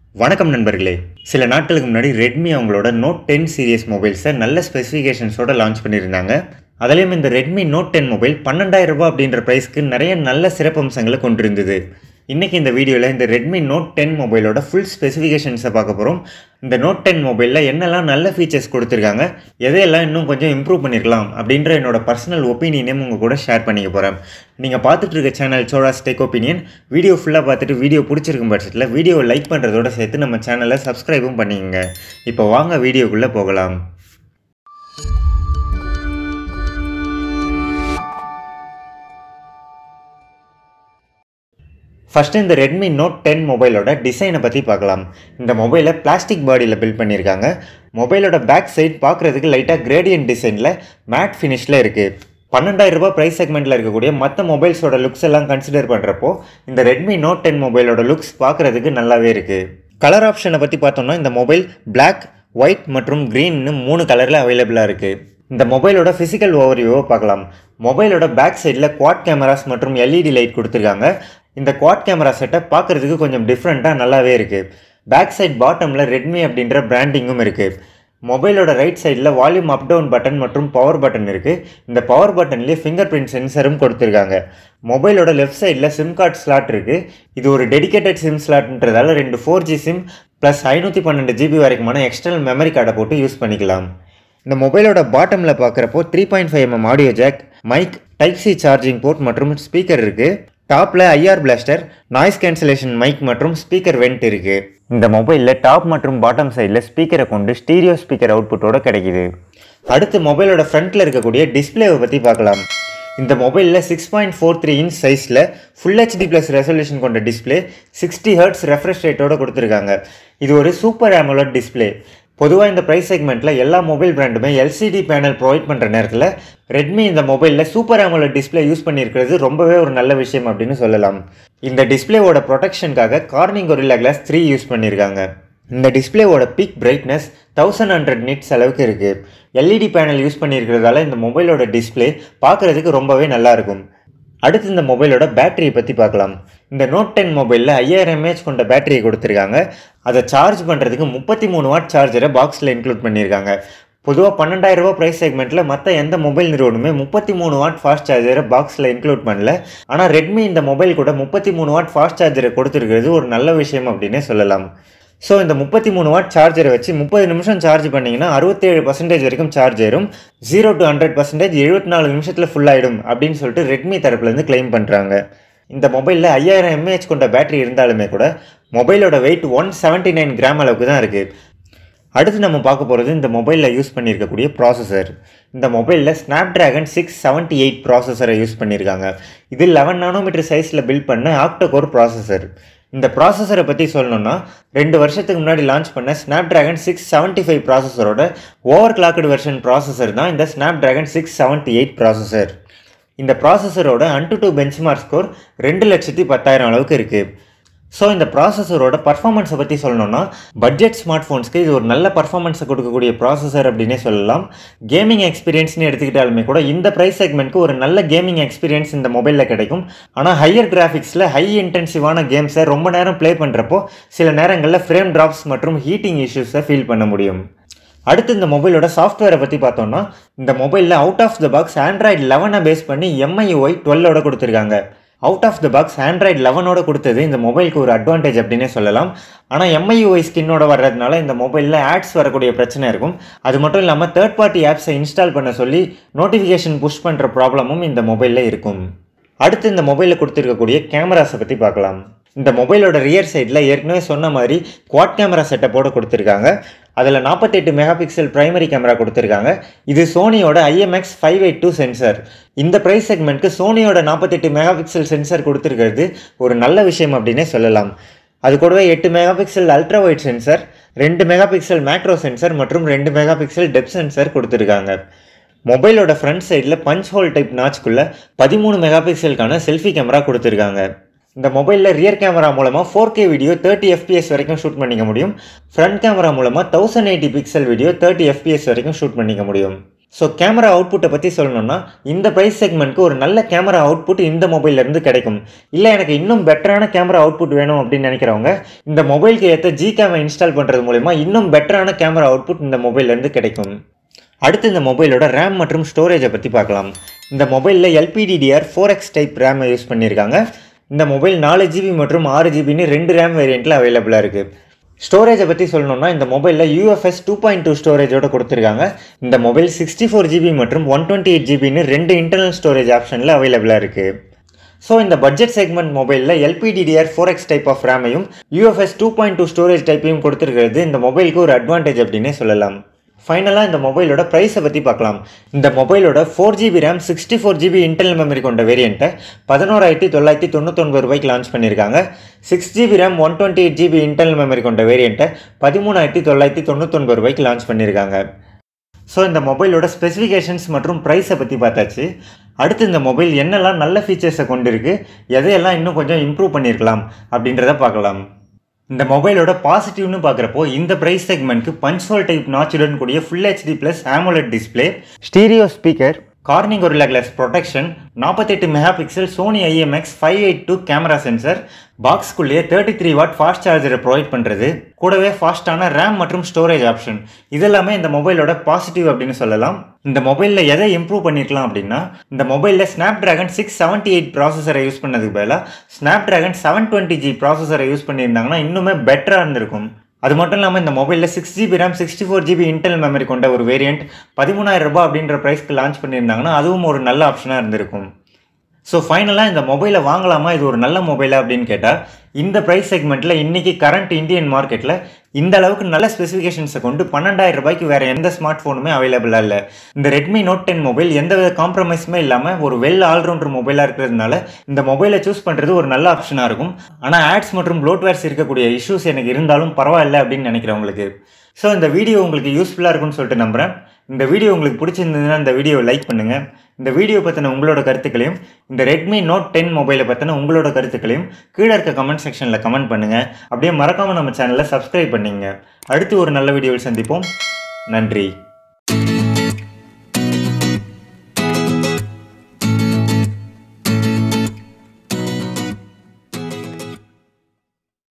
வணக்கம் நண்பர்களே சில நாட்களுக்கு முன்னாடி ரெட்மி அவங்களோட நோட் டென் சீரியஸ் மொபைல்ஸை நல்ல ஸ்பெசிஃபிகேஷன்ஸோட லான்ச் பண்ணியிருந்தாங்க அதுலேயும் இந்த ரெட்மி நோட் டென் மொபைல் பன்னெண்டாயிரம் ரூபாய் அப்படின்ற ப்ரைஸ்க்கு நிறைய நல்ல சிறப்பம்சங்களை கொண்டிருந்தது இன்றைக்கி இந்த வீடியோவில் இந்த ரெட்மி நோட் டென் மொபைலோட ஃபுல் ஸ்பெசிஃபிகேஷன்ஸை பார்க்க போகிறோம் இந்த நோட் டென் மொபைலில் என்னெல்லாம் நல்ல ஃபீச்சர்ஸ் கொடுத்துருக்காங்க எதையெல்லாம் இன்னும் கொஞ்சம் இம்ப்ரூவ் பண்ணியிருக்கலாம் அப்படின்ற என்னோட பர்சனல் ஒப்பீனியனையும் உங்கள் கூட ஷேர் பண்ணிக்க போகிறேன் நீங்கள் பார்த்துட்டு இருக்க channel Soda's take opinion video ஃபுல்லாக பார்த்துட்டு வீடியோ பிடிச்சிருக்கும் பட்சத்தில் வீடியோ லைக் பண்ணுறதோட சேர்த்து நம்ம சேனலை சப்ஸ்கிரைபும் பண்ணிக்கோங்க இப்போ வாங்க வீடியோக்குள்ளே போகலாம் ஃபஸ்ட்டு இந்த ரெட்மி நோட் டென் மொபைலோட டிசைனை பற்றி பார்க்கலாம் இந்த மொபைலை பிளாஸ்டிக் பாடியில் பில்ட் பண்ணியிருக்காங்க மொபைலோட பேக் சைட் பார்க்குறதுக்கு லைட்டாக கிரேடியன்ட் டிசைனில் மேட் ஃபினிஷில் இருக்குது பன்னெண்டாயிரம் ரூபாய் ப்ரைஸ் செக்மெண்ட்டில் இருக்கக்கூடிய மற்ற மொபைல்ஸோட லுக்ஸ் எல்லாம் கன்சிடர் பண்ணுறப்போ இந்த ரெட்மி நோட் டென் மொபைலோட லுக்ஸ் பார்க்குறதுக்கு நல்லாவே இருக்குது கலர் ஆப்ஷனை பற்றி பார்த்தோம்னா இந்த மொபைல் பிளாக் ஒயிட் மற்றும் க்ரீன்னு மூணு கலரில் அவைலபிளாக இருக்குது இந்த மொபைலோட ஃபிசிக்கல் ஓவர்வியூவை பார்க்கலாம் மொபைலோட பேக் சைடில் குவாட் கேமராஸ் மற்றும் எல்இடி லைட் கொடுத்துருக்காங்க இந்த குவாட் கேமரா செட்டப் பார்க்குறதுக்கு கொஞ்சம் டிஃப்ரெண்ட்டாக நல்லாவே இருக்குது பேக் சைட் பாட்டமில் ரெட்மி அப்படின்ற பிராண்டிங்கும் இருக்குது மொபைலோட ரைட் சைடில் வால்யூம் அப் டவுன் பட்டன் மற்றும் பவர் பட்டன் இருக்குது இந்த பவர் பட்டன்லேயே ஃபிங்கர் பிரிண்ட் சென்சரும் கொடுத்துருக்காங்க மொபைலோட லெஃப்ட் சைடில் சிம் கார்டு ஸ்லாட் இருக்குது இது ஒரு டெடிகேட்டட் சிம் ஸ்லாட்ன்றதால ரெண்டு ஃபோர் ஜி சிம் ப்ளஸ் ஐநூற்றி பன்னெண்டு ஜிபி வரைக்குமான எக்ஸ்டர்னல் மெமரி கார்டை போட்டு யூஸ் பண்ணிக்கலாம் இந்த மொபைலோட பாட்டமில் பார்க்குறப்போ three point five mm audio jack mic type C charging port மற்றும் ஸ்பீக்கர் இருக்குது டாப்பில் IR blaster noise cancellation mic மற்றும் ஸ்பீக்கர் வெண்ட் இருக்குது இந்த மொபைலில் டாப் மற்றும் பாட்டம் சைடில் ஸ்பீக்கரை கொண்டு ஸ்டீரியோ ஸ்பீக்கர் அவுட்புட்டோட கிடைக்குது அடுத்து மொபைலோட ஃப்ரண்ட்டில் இருக்கக்கூடிய டிஸ்பிளேவை பற்றி பார்க்கலாம் இந்த மொபைலில் six point four three inch சைஸில் ஃபுல் ஹெச்டி ப்ளஸ் ரெசல்யூஷன் கொண்ட டிஸ்பிளே சிக்ஸ்டி ஹர்ட்ஸ் ரெஃப்ரெஷ் ரேட்டோட கொடுத்துருக்காங்க இது ஒரு சூப்பர் ஆமோலட் டிஸ்பிளே பொதுவாக இந்த ப்ரைஸ் செக்மெண்ட்டில் எல்லா மொபைல் பிராண்டுமே எல்சிடி பேனல் ப்ரொவைட் பண்ணுற நேரத்தில் ரெட்மி இந்த மொபைலில் சூப்பர் ஆமோலட் டிஸ்பிளே யூஸ் பண்ணியிருக்கிறது ரொம்பவே ஒரு நல்ல விஷயம் அப்படின்னு சொல்லலாம் இந்த டிஸ்பிளேவோட ப்ரொடெக்ஷனுக்காக Corning Gorilla Glass three use பண்ணியிருக்காங்க இந்த டிஸ்பிளேவோட peak brightness thousand hundred nits அளவுக்கு இருக்குது எல்இடி பேனல் யூஸ் பண்ணியிருக்கிறதால இந்த மொபைலோட டிஸ்பிளே பார்க்குறதுக்கு ரொம்பவே நல்லாயிருக்கும் அடுத்து இந்த மொபைலோட பேட்டரியை பற்றி பார்க்கலாம் இந்த நோட் டென் மொபைலில் ஐயாயிரம் எம்ஏஹெச் கொண்ட பேட்டரியை கொடுத்துருக்காங்க அதை சார்ஜ் பண்ணுறதுக்கு முப்பத்தி மூணு வாட் சார்ஜரை பாக்ஸில் இன்க்ளூட் பண்ணியிருக்காங்க பொதுவாக பன்னெண்டாயிரம் ரூபா ப்ரைஸ் செக்மெண்ட்டில் மற்ற எந்த மொபைல் நிறுவனமே முப்பத்தி மூணு வாட் ஃபாஸ்ட் சார்ஜரை பாக்ஸில் இன்க்ளூட் பண்ணல ஆனால் ரெட்மி இந்த மொபைல் கூட முப்பத்தி மூணு வாட் ஃபாஸ்ட் சார்ஜரை கொடுத்துருக்கிறது ஒரு நல்ல விஷயம் அப்படின்னே சொல்லலாம் ஸோ இந்த முப்பத்தி மூணு வாட் சார்ஜரை வச்சு முப்பது நிமிஷம் சார்ஜ் பண்ணிங்கன்னா அறுபத்தேழு பர்சன்டேஜ் வரைக்கும் சார்ஜ் ஆயிரும் ஜீரோ டு ஹண்ட்ரட் பர்சன்டேஜ் எழுபத்தி நாலு நிமிஷத்தில் ஃபுல் ஆகிடும் அப்படின்னு சொல்லிட்டு ரெட்மி தரப்புலேருந்து கிளைம் பண்ணுறாங்க இந்த மொபைலில் ஐயாயிரம் எம்ஏஹெச் கொண்ட பேட்டரி இருந்தாலுமே கூட மொபைலோட weight one seventy nine gram அளவுக்கு தான் இருக்குது அடுத்து நம்ம பார்க்க போகிறது இந்த மொபைலில் யூஸ் பண்ணியிருக்கக்கூடிய ப்ராசஸர் இந்த மொபைலில் Snapdragon six seventy eight ப்ராசஸரை யூஸ் பண்ணியிருக்காங்க இது லெவன் நானோமீட்டர் சைஸில் பில்ட் பண்ண ஆக்டோகோர் ப்ராசஸர் இந்த ப்ராசஸரை பற்றி சொல்லணும்னா ரெண்டு வருஷத்துக்கு முன்னாடி லான்ச் பண்ண Snapdragon six seventy five ப்ராசஸரோட ஓவர் கிளாக்கடு வெர்ஷன் ப்ராசஸர் தான் இந்த Snapdragon six seventy eight processor இந்த ப்ராசஸரோட அன்டு டூ பெஞ்ச்மார்க் ஸ்கோர் ரெண்டு லட்சத்தி பத்தாயிரம் அளவுக்கு இருக்குது ஸோ இந்த ப்ராசஸரோட பர்ஃபார்மன்ஸை பற்றி சொல்லணும்னா பட்ஜெட் ஸ்மார்ட் ஃபோன்ஸ்க்கு இது ஒரு நல்ல பர்ஃபார்மன்ஸை கொடுக்கக்கூடிய ப்ராசஸர் அப்படின்னே சொல்லலாம் கேமிங் எக்ஸ்பீரியன்ஸ்னு எடுத்துக்கிட்டாலுமே கூட இந்த ப்ரைஸ் செக்மெண்ட்க்கு ஒரு நல்ல கேமிங் எக்ஸ்பீரியன்ஸ் இந்த மொபைலில் கிடைக்கும் ஆனால் ஹையர் கிராஃபிக்ஸில் ஹை இன்டென்சிவான கேம்ஸை ரொம்ப நேரம் ப்ளே பண்ணுறப்போ சில நேரங்களில் ஃப்ரேம் ட்ராப்ஸ் மற்றும் ஹீட்டிங் இஷ்யூஸை ஃபீல் பண்ண முடியும் அடுத்து இந்த மொபைலோட சாஃப்ட்வேரை பற்றி பார்த்தோம்னா இந்த மொபைலில் out of the box Android லெவனை பேஸ் பண்ணி எம்ஐஒய் டுவெல்லோட கொடுத்துருக்காங்க out of the box Android லெவனோட கொடுத்தது இந்த மொபைலுக்கு ஒரு அட்வான்டேஜ் அப்படின்னே சொல்லலாம் ஆனால் எம்ஐயூஐ ஸ்கின்னோட வர்றதுனால இந்த மொபைலில் ஆட்ஸ் வரக்கூடிய பிரச்சனை இருக்கும் அது மட்டும் இல்லாமல் தேர்ட் பார்ட்டி ஆப்ஸை இன்ஸ்டால் பண்ண சொல்லி நோட்டிஃபிகேஷன் புஷ் பண்ணுற ப்ராப்ளமும் இந்த மொபைலில் இருக்கும் அடுத்து இந்த மொபைலில் கொடுத்துருக்கக்கூடிய கேமராஸை பற்றி பார்க்கலாம் இந்த மொபைலோட ரியர் சைடில் ஏற்கனவே சொன்ன மாதிரி குவாட் கேமரா செட்டப்போடு கொடுத்துருக்காங்க அதில் நாற்பத்தெட்டு மெகா பிக்சல் பிரைமரி கேமரா கொடுத்துருக்காங்க இது சோனியோட IMX five eight two sensor இந்த ப்ரைஸ் செக்மெண்ட்க்கு சோனியோட நாற்பத்தெட்டு மெகா பிக்சல் சென்சர் கொடுத்துருக்கிறது ஒரு நல்ல விஷயம் அப்படின்னே சொல்லலாம் அது கூடவே எட்டு megapixel ultra wide sensor ரெண்டு மெகா பிக்சல் மேக்ரோ சென்சர் மற்றும் ரெண்டு மெகா பிக்சல் டெப் சென்சர் கொடுத்துருக்காங்க மொபைலோட ஃப்ரண்ட் சைடில் பஞ்ச் ஹோல் டைப் நாச்சுக்குள்ளே பதிமூணு மெகா பிக்சலுக்கான செல்ஃபி கேமரா கொடுத்துருக்காங்க இந்த மொபைலில் ரியர் கேமரா மூலமாக four K video thirty FPS வரைக்கும் ஷூட் பண்ணிக்க முடியும் ஃப்ரண்ட் கேமரா மூலமாக thousand eighty pixel video thirty FPS வரைக்கும் ஷூட் பண்ணிக்க முடியும் ஸோ கேமரா அவுட்புட்டை பற்றி சொல்லணும்னா இந்த ப்ரைஸ் செக்மெண்ட்க்கு ஒரு நல்ல கேமரா அவுட்புட் இந்த மொபைல்லேருந்து கிடைக்கும் இல்லை எனக்கு இன்னும் பெட்டரான கேமரா அவுட்புட் வேணும் அப்படின்னு நினைக்கிறவங்க இந்த மொபைலுக்கு ஏற்ற ஜி கேமை இன்ஸ்டால் பண்ணுறது மூலிமா இன்னும் பெட்டரான கேமரா அவுட்புட் இந்த மொபைல்லேருந்து கிடைக்கும் அடுத்து இந்த மொபைலோட ரேம் மற்றும் ஸ்டோரேஜை பற்றி பார்க்கலாம் இந்த மொபைலில் எல்பிடிடிஆர் ஃபோர் எக்ஸ் டைப் ரேமை யூஸ் பண்ணியிருக்காங்க இந்த மொபைல் நாலு ஜிபி மற்றும் ஆறு ஜிபின்னு ரெண்டு ரேம் வேரியண்ட்டில் அவைலபிளாக இருக்குது ஸ்டோரேஜை பற்றி சொல்லணும்னா இந்த மொபைலில் யூஎஃப்எஸ் டூ பாயிண்ட் டூ ஸ்டோரேஜோட கொடுத்துருக்காங்க இந்த மொபைல் சிக்ஸ்டி ஃபோர் ஜிபி மற்றும் ஒன் டுவெண்ட்டி எயிட் ஜிபின்னு ரெண்டு இன்டர்னல் ஸ்டோரேஜ் ஆப்ஷனில் அவைலபிளாக இருக்குது ஸோ இந்த பட்ஜெட் செக்மெண்ட் மொபைலில் LPDDR four X type of ரேமையும் UFS two point two storage டைப்பையும் கொடுத்துருக்கிறது இந்த மொபைலுக்கு ஒரு அட்வான்டேஜ் அப்படின்னே சொல்லலாம் ஃபைனலாக இந்த மொபைலோட ப்ரைஸை பற்றி பார்க்கலாம் இந்த மொபைலோட four GB RAM sixty four GB internal memory கொண்ட வேரியண்ட்டை பதினோராயிரத்தி தொள்ளாயிரத்தி தொண்ணூத்தொன்பது ரூபாய்க்கு லான்ச் பண்ணியிருக்காங்க six GB RAM one twenty eight GB internal memory கொண்ட வேரியண்ட்டை பதிமூணாயிரத்தி தொள்ளாயிரத்தி தொண்ணூத்தொன்பது ரூபாய்க்கு லான்ச் பண்ணியிருக்காங்க ஸோ இந்த மொபைலோட ஸ்பெசிஃபிகேஷன்ஸ் மற்றும் ப்ரைஸை பற்றி பார்த்தாச்சு அடுத்து இந்த மொபைல் என்னெல்லாம் நல்ல ஃபீச்சர்ஸை கொண்டு இருக்கு எதையெல்லாம் இன்னும் கொஞ்சம் இம்ப்ரூவ் பண்ணியிருக்கலாம் அப்படின்றத பார்க்கலாம் இந்த மொபைலோட பாசிட்டிவ்னு பார்க்குறப்போ இந்த ப்ரைஸ் செக்மெண்ட்க்கு பஞ்ச்ஹோல் டைப் நாச்சுடன் கூடிய full HD plus AMOLED display stereo speaker Corning ஒரு கிளாஸ் ப்ரொடெக்ஷன் நாற்பத்தெட்டு megapixel Sony IMX five eight two camera sensor பாக்ஸ்குள்ளேயே தேர்ட்டி த்ரீ வாட் ஃபாஸ்ட் சார்ஜரை ப்ரொவைட் பண்ணுறது கூடவே ஃபாஸ்ட்டான ரேம் மற்றும் ஸ்டோரேஜ் ஆப்ஷன் இதெல்லாமே இந்த மொபைலோட பாசிட்டிவ் அப்படின்னு சொல்லலாம் இந்த மொபைலில் எதை இம்ப்ரூவ் பண்ணியிருக்கலாம் அப்படின்னா இந்த மொபைலில் Snapdragon six seventy eight ப்ராசஸரை யூஸ் பண்ணதுக்கு பதிலாக Snapdragon seven twenty G ப்ராசஸரை யூஸ் பண்ணியிருந்தாங்கன்னா இன்னுமே பெட்டராக இருந்திருக்கும் அது மட்டும் இல்லாமல் இந்த மொபைலில் six GB RAM sixty four GB internal memory கொண்ட ஒரு வேரியண்ட் பதிமூணாயிரம் ரூபாய் அப்படின்ற ப்ரைஸ்க்கு லான்ச் பண்ணியிருந்தாங்கன்னா அதுவும் ஒரு நல்ல ஆப்ஷனாக இருந்திருக்கும் ஸோ ஃபைனலாக இந்த மொபைலை வாங்கலாமா இது ஒரு நல்ல மொபைலா அப்படின்னு கேட்டால் இந்த ப்ரைஸ் செக்மெண்ட்டில் இன்றைக்கி கரண்ட் இந்தியன் மார்க்கெட்டில் இந்த அளவுக்கு நல்ல ஸ்பெசிஃபிகேஷன்ஸை கொண்டு பன்னெண்டாயிரம் ரூபாய்க்கு வேறு எந்த ஸ்மார்ட் ஃபோனுமே அவைலபிளாக இல்லை இந்த ரெட்மி நோட் டென் மொபைல் எந்த வித காம்ப்ரமைஸுமே இல்லாமல் ஒரு வெல் ஆல்ரவுண்டர் மொபைலாக இருக்கிறதுனால இந்த மொபைலை சூஸ் பண்ணுறது ஒரு நல்ல ஆப்ஷனாக இருக்கும் ஆனால் ஆட்ஸ் மற்றும் ப்ளோட்வேர்ஸ் இருக்கக்கூடிய இஷ்யூஸ் எனக்கு இருந்தாலும் பரவாயில்ல அப்படின்னு நினைக்கிறவங்களுக்கு ஸோ இந்த வீடியோ உங்களுக்கு யூஸ்ஃபுல்லாக இருக்கும்னு சொல்லிட்டு நம்புகிறேன் இந்த வீடியோ உங்களுக்கு பிடிச்சிருந்ததுன்னா இந்த வீடியோவை லைக் பண்ணுங்கள் இந்த வீடியோ பற்றின உங்களோட கருத்துக்களையும் இந்த ரெட்மி நோட் டென் மொபைலை பற்றின உங்களோட கருத்துக்களையும் கீழே இருக்க கமெண்ட் செக்ஷனில் கமெண்ட் பண்ணுங்கள் அப்படியே மறக்காமல் நம்ம சேனலை சப்ஸ்கிரைப் பண்ணிங்க அடுத்து ஒரு நல்ல வீடியோவில் சந்திப்போம் நன்றி